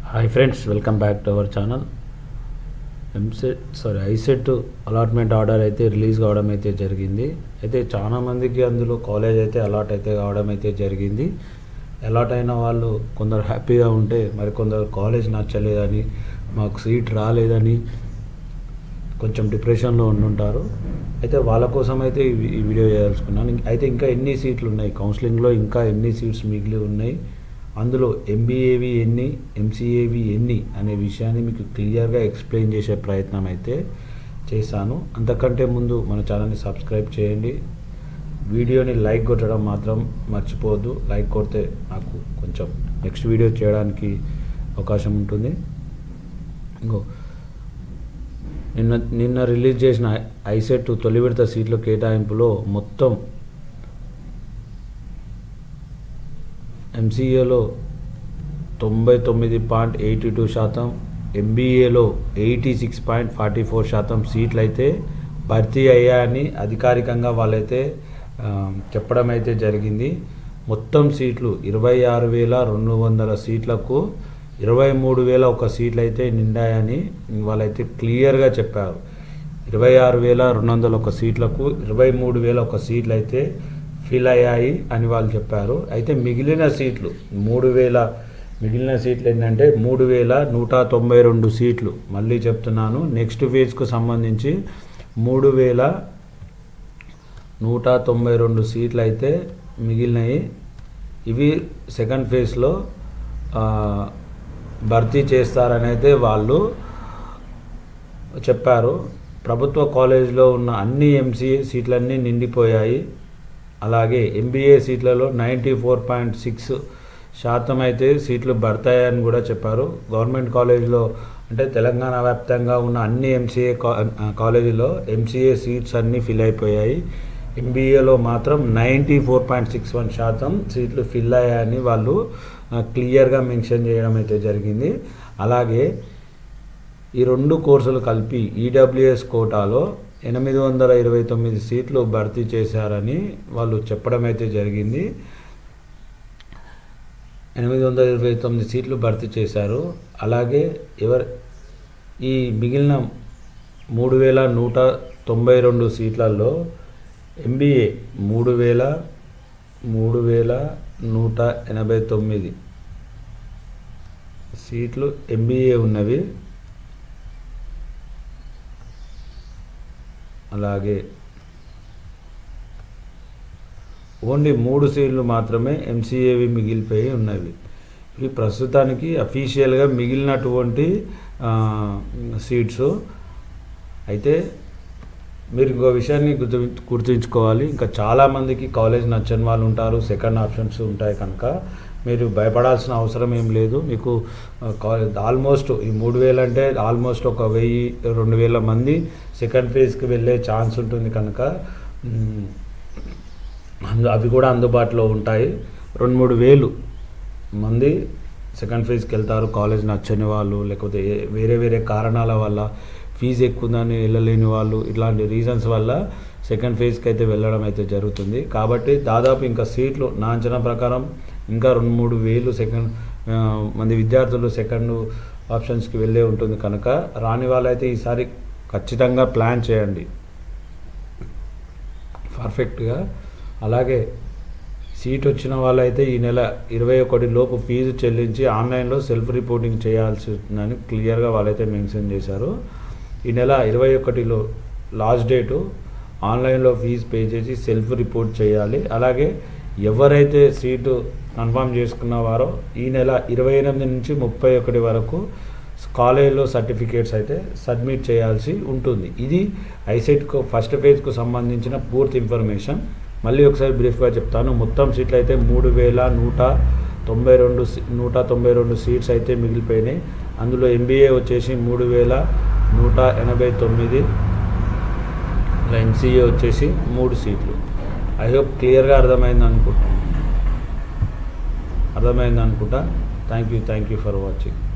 hi friends welcome back to our channel EAMCET sorry ICET allotment order అయితే release కావడం అయితే జరిగింది అయితే చాలా మందికి అందులో కాలేజ్ అయితే అలాట్ అయితే కావడం అయితే జరిగింది అలాట్ అయిన వాళ్ళు కొందరు హ్యాపీగా ఉంటే మరి కొందరు కాలేజ్ నచ్చలేదని మాకు సీట్ రాలేదని కొంచెం డిప్రెషన్లో ఉండుంటారు అయితే వాళ్ళ కోసం అయితే ఈ ఈ వీడియో చేయాల్సుకున్నాను ఇం- అయితే ఇంకా ఎన్ని సీట్లు ఉన్నాయి కౌన్సిలింగ్లో ఇంకా ఎన్ని సీట్స్ మిగిలి ఉన్నాయి అందులో ఎంబీఏవి ఎన్ని ఎంసీఏవి ఎన్ని అనే విషయాన్ని మీకు క్లియర్గా ఎక్స్ప్లెయిన్ చేసే ప్రయత్నం అయితే చేశాను అంతకంటే ముందు మన ఛానల్ని సబ్స్క్రైబ్ చేయండి వీడియోని లైక్ కొట్టడం మాత్రం మర్చిపోవద్దు లైక్ కొడితే నాకు కొంచెం నెక్స్ట్ వీడియో చేయడానికి అవకాశం ఉంటుంది ఇంకో నిన్న నిన్న రిలీజ్ చేసిన ఐసెట్ తొలి విడత సీట్ల కేటాయింపులో మొత్తం ఎంసీఏలో తొంభై తొమ్మిది పాయింట్ ఎయిటీ టూ శాతం ఎంబీఏలో eighty six point forty four శాతం సీట్లు అయితే భర్తీ అయ్యాయని అధికారికంగా వాళ్ళైతే ఆ, చెప్పడం అయితే జరిగింది మొత్తం సీట్లు ఇరవై ఆరు వేల రెండు వందల సీట్లకు ఇరవై మూడు వేల ఒక సీట్లు అయితే నిండాయని వాళ్ళైతే క్లియర్గా చెప్పారు ఇరవై ఆరు వేల రెండు వందల ఒక సీట్లకు ఇరవై మూడు వేల ఒక సీట్లు అయితే ఫిల్ అయ్యాయి అని వాళ్ళు చెప్పారు అయితే మిగిలిన సీట్లు మూడు వేల మిగిలిన సీట్లు ఏంటంటే మూడు వేల నూట తొంభై రెండు సీట్లు మళ్ళీ చెప్తున్నాను నెక్స్ట్ ఫేజ్కు సంబంధించి మూడు వేల నూట తొంభై రెండు సీట్లు అయితే మిగిలినాయి ఇవి సెకండ్ ఫేజ్లో ఆ, భర్తీ చేస్తారని అయితే వాళ్ళు చెప్పారు ప్రభుత్వ కాలేజీలో ఉన్న అన్ని ఎంసీఏ సీట్లన్నీ నిండిపోయాయి అలాగే ఎంబీఏ సీట్లలో నైంటీ ఫోర్ పాయింట్ సిక్స్ శాతం అయితే సీట్లు భర్తాయని కూడా చెప్పారు గవర్నమెంట్ కాలేజీలో అంటే తెలంగాణ వ్యాప్తంగా ఉన్న అన్ని ఎంసీఏ కాలేజీలో ఎంసీఏ సీట్స్ అన్నీ ఫిల్ అయిపోయాయి ఎంబీఏలో మాత్రం ninety four point six one శాతం సీట్లు ఫిల్ అయ్యాయని వాళ్ళు ఆ, క్లియర్గా మెన్షన్ చేయడం అయితే జరిగింది అలాగే ఈ రెండు కోర్సులు కలిపి ఈడబ్ల్యూఎస్ కోటాలో ఎనిమిది వందల ఇరవై తొమ్మిది సీట్లు భర్తీ చేశారని వాళ్ళు చెప్పడం అయితే జరిగింది ఎనిమిది వందల ఇరవై తొమ్మిది సీట్లు భర్తీ చేశారు అలాగే ఎవరు ఈ మిగిలిన మూడు వేల నూట తొంభై రెండు సీట్లలో ఎంబీఏ మూడు వేల మూడు వేల నూట ఎనభై తొమ్మిది సీట్లు ఎంబీఏ ఉన్నవి అలాగే ఓన్లీ మూడు సీట్లు మాత్రమే ఎంసీఏవి మిగిలిపోయి ఉన్నవి ఇవి ప్రస్తుతానికి అఫీషియల్గా మిగిలినటువంటి ఆ, సీట్స్ అయితే మీరు ఇంకో విషయాన్ని గుర్తు గుర్తుంచుకోవాలి ఇంకా చాలామందికి కాలేజ్ నచ్చని వాళ్ళు ఉంటారు సెకండ్ ఆప్షన్స్ ఉంటాయి కనుక మీరు భయపడాల్సిన అవసరం ఏం లేదు మీకు ఆ, కా- ఆల్మోస్ట్ ఈ మూడు వేలు అంటే ఆల్మోస్ట్ ఒక వెయ్యి రెండు వేల మంది సెకండ్ ఫేజ్కి వెళ్ళే ఛాన్స్ ఉంటుంది కనుక మ్, అందు అవి కూడా అందుబాటులో ఉంటాయి రెండు మూడు వేలు మంది సెకండ్ ఫేజ్కి వెళ్తారు కాలేజ్ నచ్చని వాళ్ళు లేకపోతే ఏ- వేరే వేరే కారణాల వల్ల ఫీజు ఎక్కువ ఉందని వెళ్ళలేని వాళ్ళు ఇట్లాంటి రీజన్స్ వల్ల సెకండ్ ఫేజ్కి అయితే వెళ్ళడం అయితే జరుగుతుంది కాబట్టి దాదాపు ఇంకా సీట్లు నా అంచనా ప్రకారం ఇంకా రెండు మూడు వేలు సెకండ్ ఆ, మంది విద్యార్థులు సెకండ్ ఆప్షన్స్కి వెళ్ళే ఉంటుంది కనుక రాని వాళ్ళైతే ఈసారి ఖచ్చితంగా ప్లాన్ చేయండి పర్ఫెక్ట్గా అలాగే సీట్ వచ్చిన వాళ్ళైతే ఈ నెల ఇరవై ఒకటి లోపు ఫీజు చెల్లించి ఆన్లైన్లో సెల్ఫ్ రిపోర్టింగ్ చేయాల్సి ఉందని క్లియర్గా వాళ్ళైతే మెన్షన్ చేశారు ఈ నెల ఇరవై ఒకటిలో లాస్ట్ డేటు ఆన్లైన్లో ఫీజు పే చేసి సెల్ఫ్ రిపోర్ట్ చేయాలి అలాగే ఎవరైతే సీటు కన్ఫర్మ్ చేసుకున్నవారో ఈ నెల ఇరవై ఎనిమిది నుంచి ముప్పై ఒకటి వరకు కాలేజీలో సర్టిఫికేట్స్ అయితే సబ్మిట్ చేయాల్సి ఉంటుంది ఇది ఐసెట్కు ఫస్ట్ ఫేజ్కు సంబంధించిన పూర్తి ఇన్ఫర్మేషన్ మళ్ళీ ఒకసారి బ్రీఫ్గా చెప్తాను మొత్తం సీట్లు అయితే మూడు వేల నూట తొంభై రెండు సీ- నూట తొంభై రెండు సీట్స్ అయితే మిగిలిపోయినాయి అందులో ఎంబీఏ వచ్చేసి మూడు వేల నూట ఎనభై తొమ్మిది ఎంసీఏ వచ్చేసి మూడు సీట్లు ఐ హోప్ క్లియర్గా అర్థమైంది అనుకుంటా అర్థమైంది అనుకుంటా thank you thank you for watching